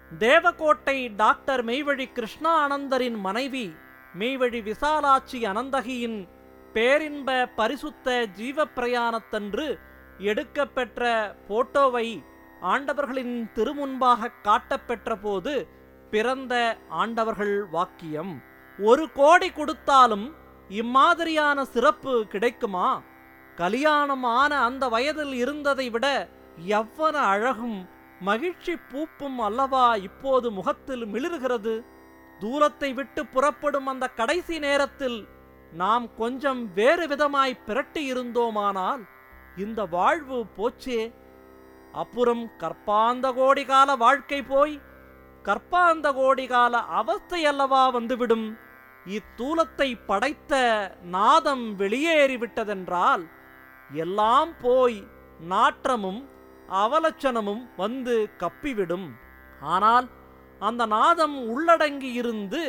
Devakottai doctor Meivazhi Krishna அனந்தரின் மனைவி மெய்வழி விசாலாட்சி அனந்தகியின் பேரின்ப பரிசுத்த ஜீவ பிரயாணத்தன்று எடுக்கப்பெற்ற போட்டோவை ஆண்டவர்களின் திருமுன்பாக காட்டப்பெற்ற போது பிறந்த ஆண்டவர்கள் வாக்கியம் ஒரு கோடி கொடுத்தாலும் இம்மாதிரியான சிறப்பு கிடைக்குமா கலியாணம் ஆன அந்த வயதில் இருந்ததை விட எவ்வன அழகும் மகிழ்ச்சி பூப்பும் அல்லவா இப்போது முகத்தில் மிளிர்கிறது தூரத்தை விட்டு புறப்படும் அந்த கடைசி நேரத்தில் நாம் கொஞ்சம் வேறு விதமாய் பிரட்டி இருந்தோமானால் இந்த வாழ்வு போச்சே அப்புறம் கற்பாந்த கோடி கால வாழ்க்கை போய் கற்பாந்த கோடி கால அவஸ்தை அல்லவா வந்துவிடும் இத்தூலத்தை படைத்த நாதம் வெளியேறிவிட்டதென்றால் எல்லாம் போய் நாற்றமும் அவலட்சணமும் வந்து கப்பிவிடும் ஆனால் அந்த நாதம் உள்ளடங்கி இருந்து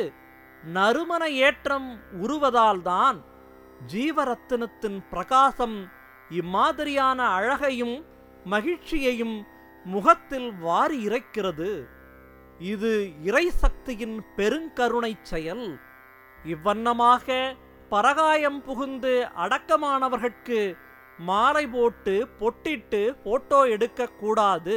நறுமண ஏற்றம் உருவதால்தான் ஜீவரத்தினத்தின் பிரகாசம் இம்மாதிரியான அழகையும் மகிழ்ச்சியையும் முகத்தில் வாரி இறைக்கிறது இது இறை சக்தியின் பெருங்கருணை செயல் இவ்வண்ணமாக பரகாயம் புகுந்து அடக்கமானவர்கட்கு மாலை போட்டு பொட்டிட்டு போட்டோ எடுக்கக்கூடாது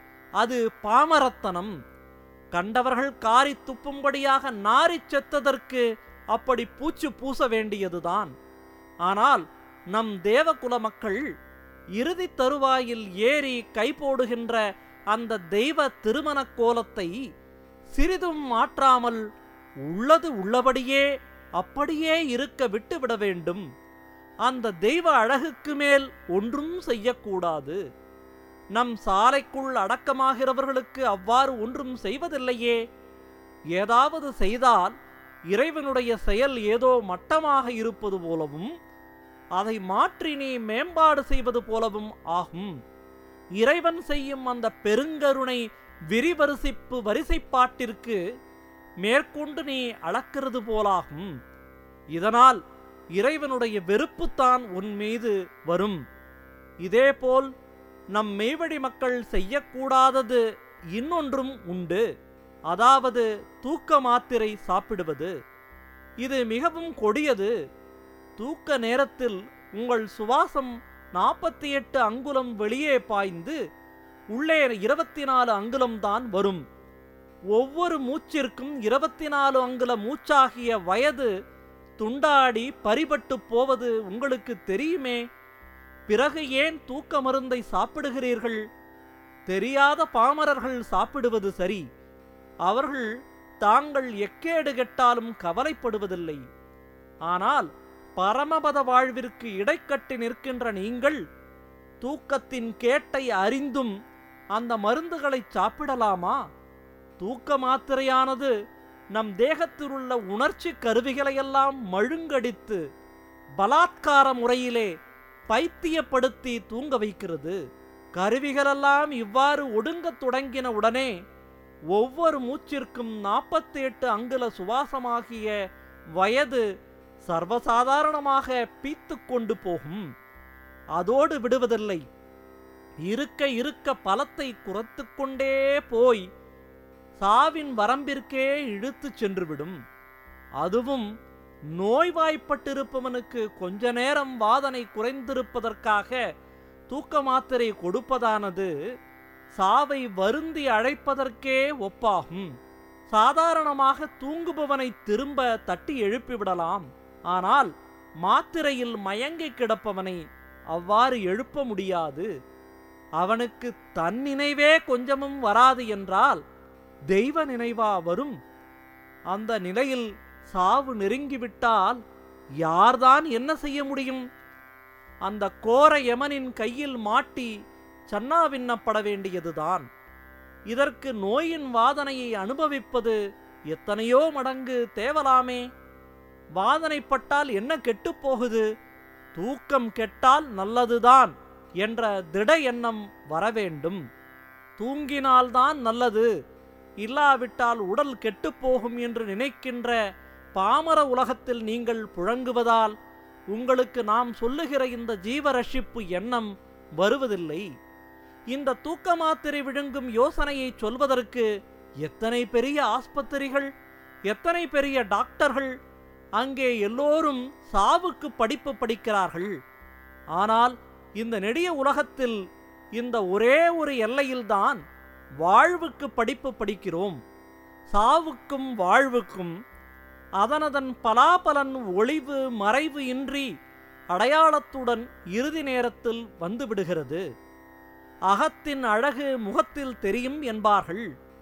அது பாமரத்தனம் கண்டவர்கள் காரி துப்பும்படியாக நாரிச் செத்ததற்கு அப்படி பூச்சு பூச வேண்டியதுதான் ஆனால் நம் தேவகுல மக்கள் இறுதி தருவாயில் ஏறி கை போடுகின்ற அந்த தெய்வ திருமணக் கோலத்தை சிறிதும் மாற்றாமல் உள்ளது உள்ளபடியே அப்படியே இருக்க விட்டுவிட வேண்டும் அந்த தெய்வ அழகுக்கு மேல் ஒன்றும் செய்யக்கூடாது நம் சாலைக்குள் அடக்கமாகிறவர்களுக்கு அவ்வாறு ஒன்றும் செய்வதில்லையே ஏதாவது செய்தால் இறைவனுடைய செயல் ஏதோ மட்டமாக இருப்பது போலவும் அதை மாற்றி நீ மேம்பாடு செய்வது போலவும் ஆகும் இறைவன் செய்யும் அந்த பெருங்கருணை விரிவரிசிப்பு வரிசைப்பாட்டிற்கு மேற்கொண்டு நீ அளக்கிறது போலாகும் இதனால் இறைவனுடைய வெறுப்புத்தான் உன் மீது வரும் இதேபோல் நம் மெய்வழி மக்கள் செய்யக்கூடாதது இன்னொன்றும் உண்டு அதாவது தூக்க மாத்திரை சாப்பிடுவது இது மிகவும் கொடியது தூக்க நேரத்தில் உங்கள் சுவாசம் நாற்பத்தி எட்டு அங்குலம் வெளியே பாய்ந்து உள்ளே இருபத்தி நாலு அங்குலம் தான் வரும் ஒவ்வொரு மூச்சிற்கும் இருபத்தி நாலு அங்குல மூச்சாகிய வயது துண்டாடி பறிபட்டு போவது உங்களுக்கு தெரியுமே பிறகு ஏன் தூக்க மருந்தை சாப்பிடுகிறீர்கள் தெரியாத பாமரர்கள் சாப்பிடுவது சரி அவர்கள் தாங்கள் எக்கேடு கெட்டாலும் கவலைப்படுவதில்லை ஆனால் பரமபத வாழ்விற்கு இடைக்கட்டி நிற்கின்ற நீங்கள் தூக்கத்தின் கேட்டை அறிந்தும் அந்த மருந்துகளை சாப்பிடலாமா தூக்க மாத்திரையானது நம் தேகத்தில் உள்ள உணர்ச்சி கருவிகளையெல்லாம் மழுங்கடித்து பலாத்கார முறையிலே பைத்தியப்படுத்தி தூங்க வைக்கிறது கருவிகளெல்லாம் இவ்வாறு ஒடுங்கத் தொடங்கின உடனே ஒவ்வொரு மூச்சிற்கும் நாற்பத்தி எட்டு அங்குல சுவாசமாகிய வயது சர்வசாதாரணமாக பீத்துக் கொண்டு போகும் அதோடு விடுவதில்லை இருக்க இருக்க பலத்தை குறைத்துக் கொண்டே போய் சாவின் வரம்பிற்கே இழுத்துச் சென்றுவிடும் அதுவும் நோய்வாய்ப்பட்டிருப்பவனுக்கு கொஞ்ச நேரம் வாதனை குறைந்திருப்பதற்காக தூக்க மாத்திரை கொடுப்பதானது சாவை வருந்தி அழைப்பதற்கே ஒப்பாகும் சாதாரணமாக தூங்குபவனை திரும்ப தட்டி எழுப்பிவிடலாம் ஆனால் மாத்திரையில் மயங்கி கிடப்பவனை அவ்வாறு எழுப்ப முடியாது அவனுக்கு தன் நினைவே கொஞ்சமும் வராது என்றால் தெய்வ நினைவா வரும் அந்த நிலையில் சாவு நெருங்கிவிட்டால் யார்தான் என்ன செய்ய முடியும் அந்த கோர யமனின் கையில் மாட்டி சன்னாவின்னப்பட வேண்டியதுதான் இதற்கு நோயின் வாதனையை அனுபவிப்பது எத்தனையோ மடங்கு தேவலாமே வாதனைப்பட்டால் என்ன கெட்டுப் போகுது தூக்கம் கெட்டால் நல்லதுதான் என்ற திட எண்ணம் வரவேண்டும் தூங்கினால்தான் நல்லது இல்லாவிட்டால் உடல் கெட்டுப்போகும் என்று நினைக்கின்ற பாமர உலகத்தில் நீங்கள் புழங்குவதால் உங்களுக்கு நாம் சொல்லுகிற இந்த ஜீவரட்சிப்பு எண்ணம் வருவதில்லை இந்த தூக்க மாத்திரை விழுங்கும் யோசனையை சொல்வதற்கு எத்தனை பெரிய ஆஸ்பத்திரிகள் எத்தனை பெரிய டாக்டர்கள் அங்கே எல்லோரும் சாவுக்கு படிப்பு படிக்கிறார்கள் ஆனால் இந்த நெடிய உலகத்தில் இந்த ஒரே ஒரு எல்லையில்தான் வாழ்வுக்கு படிப்பு படிக்கிறோம் சாவுக்கும் வாழ்வுக்கும் அதனதன் பலாபலன் ஒளிவு மறைவு இன்றி அடையாளத்துடன் இறுதி நேரத்தில் வந்துவிடுகிறது அகத்தின் அழகு முகத்தில் தெரியும் என்பார்கள்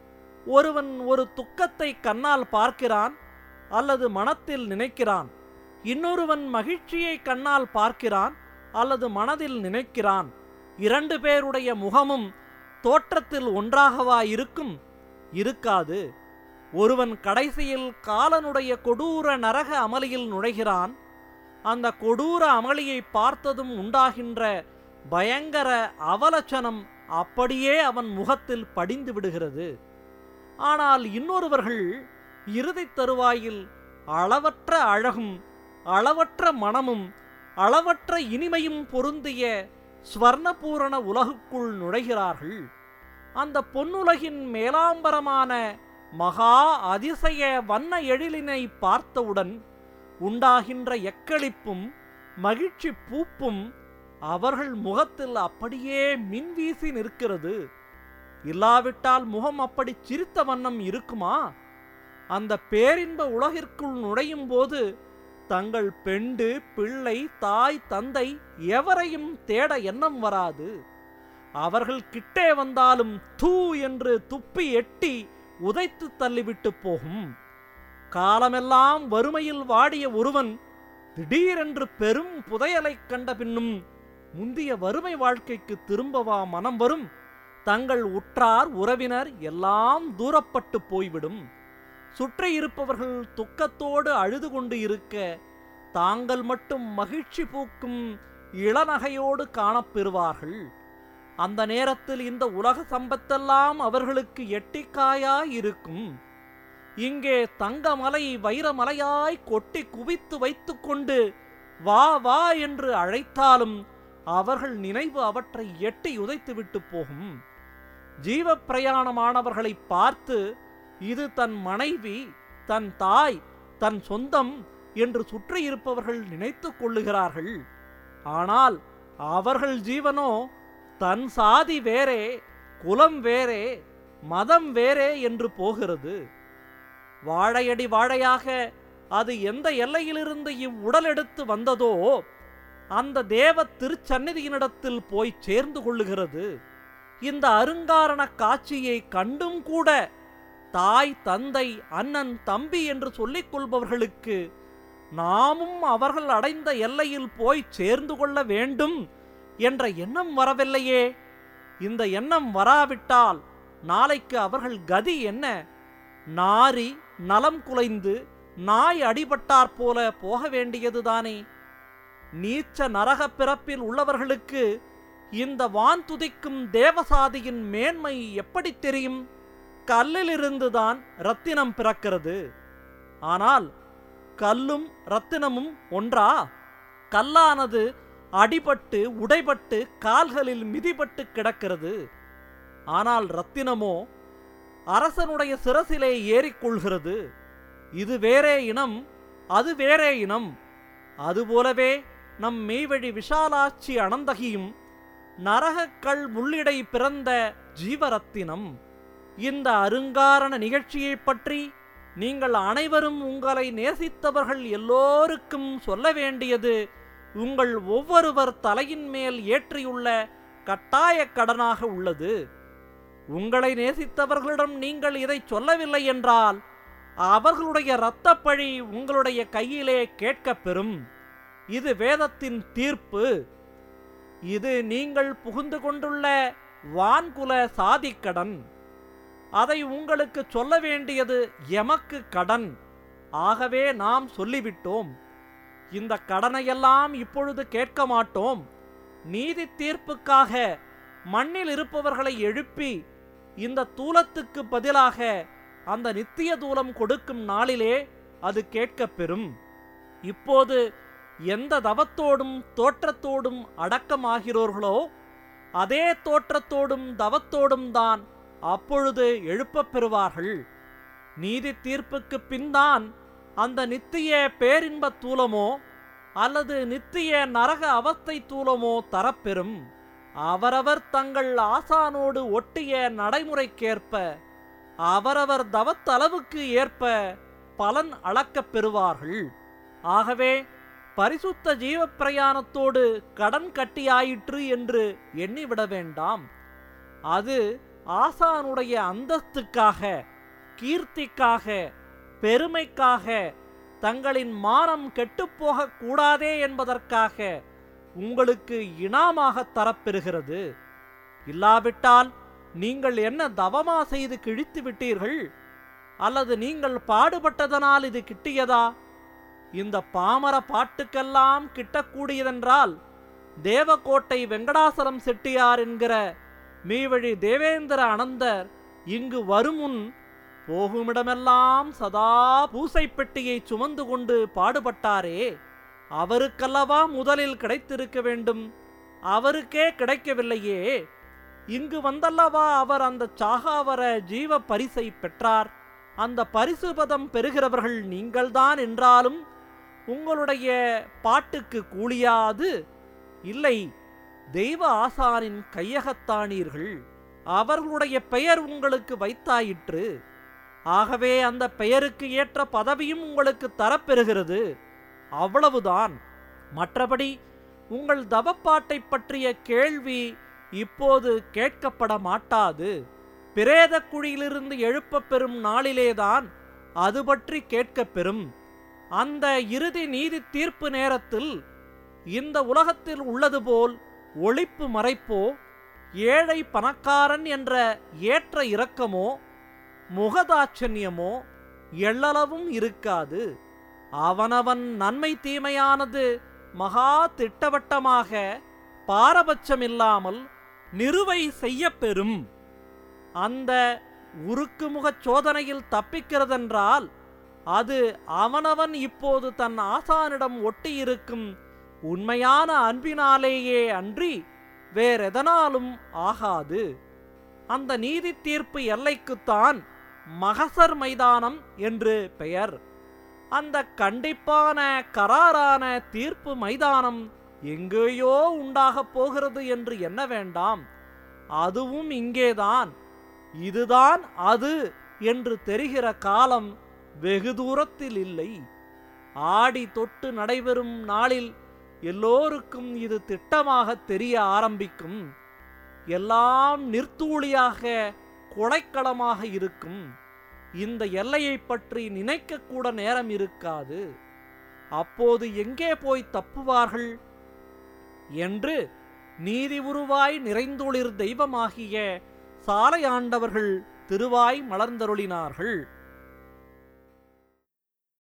ஒருவன் ஒரு துக்கத்தை கண்ணால் பார்க்கிறான் அல்லது மனத்தில் நினைக்கிறான் இன்னொருவன் மகிழ்ச்சியை கண்ணால் பார்க்கிறான் அல்லது மனதில் நினைக்கிறான் இரண்டு பேருடைய முகமும் தோற்றத்தில் ஒன்றாகவா இருக்கும் இருக்காது ஒருவன் கடைசியில் காலனுடைய கொடூர நரக அமளியில் நுழைகிறான் அந்த கொடூர அமளியை பார்த்ததும் உண்டாகின்ற பயங்கர அவலட்சணம் அப்படியே அவன் முகத்தில் படிந்து விடுகிறது ஆனால் இன்னொருவர்கள் இறுதித் தருவாயில் அளவற்ற அழகும் அளவற்ற மனமும் அளவற்ற இனிமையும் பொருந்திய ஸ்வர்ணபூரண உலகுக்குள் நுழைகிறார்கள் அந்த பொன்னுலகின் மேலாம்பரமான மகா அதிசய வண்ண எழிலினை பார்த்தவுடன் உண்டாகின்ற எக்களிப்பும் மகிழ்ச்சி பூப்பும் அவர்கள் முகத்தில் அப்படியே மின்வீசி நிற்கிறது இல்லாவிட்டால் முகம் அப்படி சிரித்த வண்ணம் இருக்குமா அந்த பேரின்ப உலகிற்குள் நுழையும் போது தங்கள் பெண்டு பிள்ளை தாய் தந்தை எவரையும் தேட எண்ணம் வராது அவர்கள் கிட்டே வந்தாலும் தூ என்று துப்பி எட்டி உதைத்து தள்ளிவிட்டு போகும் காலமெல்லாம் வறுமையில் வாடிய ஒருவன் திடீரென்று பெரும் புதையலைக் கண்ட பின்னும் முந்திய வறுமை வாழ்க்கைக்கு திரும்பவா மனம் வரும் தங்கள் உற்றார் உறவினர் எல்லாம் தூரப்பட்டு போய்விடும் சுற்றி இருப்பவர்கள் துக்கத்தோடு அழுது கொண்டு இருக்க தாங்கள் மட்டும் மகிழ்ச்சி பூக்கும் இளநகையோடு காணப்பெறுவார்கள் அந்த நேரத்தில் இந்த உலக சம்பத்தெல்லாம் அவர்களுக்கு எட்டிக்காயாய் இருக்கும் இங்கே தங்கமலை வைரமலையாய் கொட்டி குவித்து வைத்துக்கொண்டு வா வா என்று அழைத்தாலும் அவர்கள் நினைவு அவற்றை எட்டி உதைத்துவிட்டு போகும் ஜீவ பிரயாணமானவர்களை பார்த்து இது தன் மனைவி தன் தாய் தன் சொந்தம் என்று சுற்றியிருப்பவர்கள் நினைத்துக் கொள்ளுகிறார்கள் ஆனால் அவர்கள் ஜீவனோ தன் சாதி வேறே குலம் வேறே மதம் வேறே என்று போகிறது வாழையடி வாழையாக அது எந்த எல்லையிலிருந்து இவ்வுடல் எடுத்து வந்ததோ அந்த தேவ திருச்சந்நிதியினிடத்தில் போய் சேர்ந்து கொள்ளுகிறது இந்த அருங்காரண காட்சியை கண்டும் கூட தாய் தந்தை அண்ணன் தம்பி என்று சொல்லிக் கொள்பவர்களுக்கு நாமும் அவர்கள் அடைந்த எல்லையில் போய் சேர்ந்து கொள்ள வேண்டும் என்ற எண்ணம் வரவில்லையே இந்த எண்ணம் வராவிட்டால் நாளைக்கு அவர்கள் கதி என்ன நாரி நலம் குலைந்து நாய் அடிபட்டாற் போல போக வேண்டியதுதானே நீச்ச நரக பிறப்பில் உள்ளவர்களுக்கு இந்த வான் துதிக்கும் தேவசாதியின் மேன்மை எப்படி தெரியும் கல்லிலிருந்துதான் ரத்தினம் பிறக்கிறது ஆனால் கல்லும் ரத்தினமும் ஒன்றா கல்லானது அடிபட்டு உடைபட்டு கால்களில் மிதிபட்டு கிடக்கிறது ஆனால் ரத்தினமோ அரசனுடைய சிரசிலே ஏறிக்கொள்கிறது இது வேறே இனம் அது வேறே இனம் அதுபோலவே நம் மெய்வழி விஷாலாட்சி அனந்தகியும் நரகக்கள் முள்ளிடை பிறந்த ஜீவரத்தினம் இந்த அருங்காரண நிகழ்ச்சியைப் பற்றி நீங்கள் அனைவரும் உங்களை நேசித்தவர்கள் எல்லோருக்கும் சொல்ல வேண்டியது உங்கள் ஒவ்வொருவர் தலையின் மேல் ஏற்றியுள்ள கட்டாயக் கடனாக உள்ளது உங்களை நேசித்தவர்களிடம் நீங்கள் இதை சொல்லவில்லை என்றால் அவர்களுடைய இரத்தப்பழி உங்களுடைய கையிலே கேட்கப் பெறும் இது வேதத்தின் தீர்ப்பு இது நீங்கள் புகுந்து கொண்டுள்ள வான்குல சாதிக்கடன் அதை உங்களுக்கு சொல்ல வேண்டியது எமக்கு கடன் ஆகவே நாம் சொல்லிவிட்டோம் இந்த கடனையெல்லாம் இப்பொழுது கேட்க மாட்டோம் நீதி தீர்ப்புக்காக மண்ணில் இருப்பவர்களை எழுப்பி இந்த தூலத்துக்கு பதிலாக அந்த நித்திய தூலம் கொடுக்கும் நாளிலே அது கேட்கப் பெறும் இப்போது எந்த தவத்தோடும் தோற்றத்தோடும் அடக்கமாகிறோர்களோ அதே தோற்றத்தோடும் தவத்தோடும் தான் அப்பொழுது எழுப்பப் பெறுவார்கள் நீதி தீர்ப்புக்கு பின்தான் அந்த நித்திய பேரின்ப தூலமோ அல்லது நித்திய நரக அவஸ்தை தூலமோ தரப்பெறும் அவரவர் தங்கள் ஆசானோடு ஒட்டிய நடைமுறைக்கேற்ப அவரவர் தவத்தளவுக்கு ஏற்ப பலன் அளக்கப் பெறுவார்கள் ஆகவே பரிசுத்த ஜீவப் பிரயாணத்தோடு கடன் கட்டியாயிற்று என்று எண்ணிவிட வேண்டாம் அது ஆசானுடைய அந்தஸ்துக்காக கீர்த்திக்காக பெருமைக்காக தங்களின் மானம் கெட்டுப்போகக் கூடாதே என்பதற்காக உங்களுக்கு இனாமாக தரப்பெறுகிறது இல்லாவிட்டால் நீங்கள் என்ன தவமா செய்து கிழித்து விட்டீர்கள் அல்லது நீங்கள் பாடுபட்டதனால் இது கிட்டியதா இந்த பாமர பாட்டுக்கெல்லாம் கிட்டக்கூடியதென்றால் தேவக்கோட்டை வெங்கடாசலம் செட்டியார் என்கிற மீவழி தேவேந்திர அனந்தர் இங்கு வருமுன் போகுமிடமெல்லாம் சதா பூசைப் பெட்டியை சுமந்து கொண்டு பாடுபட்டாரே அவருக்கல்லவா முதலில் கிடைத்திருக்க வேண்டும் அவருக்கே கிடைக்கவில்லையே இங்கு வந்தல்லவா அவர் அந்த சாகாவர ஜீவ பரிசை பெற்றார் அந்த பரிசு பதம் பெறுகிறவர்கள் நீங்கள்தான் என்றாலும் உங்களுடைய பாட்டுக்கு கூலியாது இல்லை தெய்வ ஆசானின் கையகத்தானீர்கள் அவர்களுடைய பெயர் உங்களுக்கு வைத்தாயிற்று ஆகவே அந்த பெயருக்கு ஏற்ற பதவியும் உங்களுக்கு தரப்பெறுகிறது அவ்வளவுதான் மற்றபடி உங்கள் தவப்பாட்டைப் பற்றிய கேள்வி இப்போது கேட்கப்பட மாட்டாது பிரேத குழியிலிருந்து எழுப்பப் பெறும் நாளிலேதான் அது பற்றி கேட்கப் பெறும் அந்த இறுதி நீதி தீர்ப்பு நேரத்தில் இந்த உலகத்தில் உள்ளது போல் ஒளிப்பு மறைப்போ ஏழை பணக்காரன் என்ற ஏற்ற இரக்கமோ முகதாட்சண்யமோ எள்ளளவும் இருக்காது அவனவன் நன்மை தீமையானது மகா திட்டவட்டமாக பாரபட்சமில்லாமல் நிறுவை செய்யப்பெறும் அந்த உருக்குமுகச் சோதனையில் தப்பிக்கிறதென்றால் அது அவனவன் இப்போது தன் ஆசானிடம் ஒட்டியிருக்கும் உண்மையான அன்பினாலேயே அன்றி வேறெதனாலும் ஆகாது அந்த நீதி தீர்ப்பு எல்லைக்குத்தான் மகசர் மைதானம் என்று பெயர் அந்த கண்டிப்பான கராரான தீர்ப்பு மைதானம் எங்கேயோ உண்டாகப் போகிறது என்று எண்ண வேண்டாம் அதுவும் இங்கேதான் இதுதான் அது என்று தெரிகிற காலம் வெகு தூரத்தில் இல்லை ஆடி தொட்டு நடைபெறும் நாளில் எல்லோருக்கும் இது திட்டமாக தெரிய ஆரம்பிக்கும் எல்லாம் நிர்த்தூளியாக கொடைக்களமாக இருக்கும் இந்த எல்லையைப் பற்றி நினைக்கக்கூட நேரம் இருக்காது அப்போது எங்கே போய் தப்புவார்கள் என்று நீதி உருவாய் நிறைந்தொளிர் தெய்வமாகிய சாலையாண்டவர்கள் திருவாய் மலர்ந்தருளினார்கள்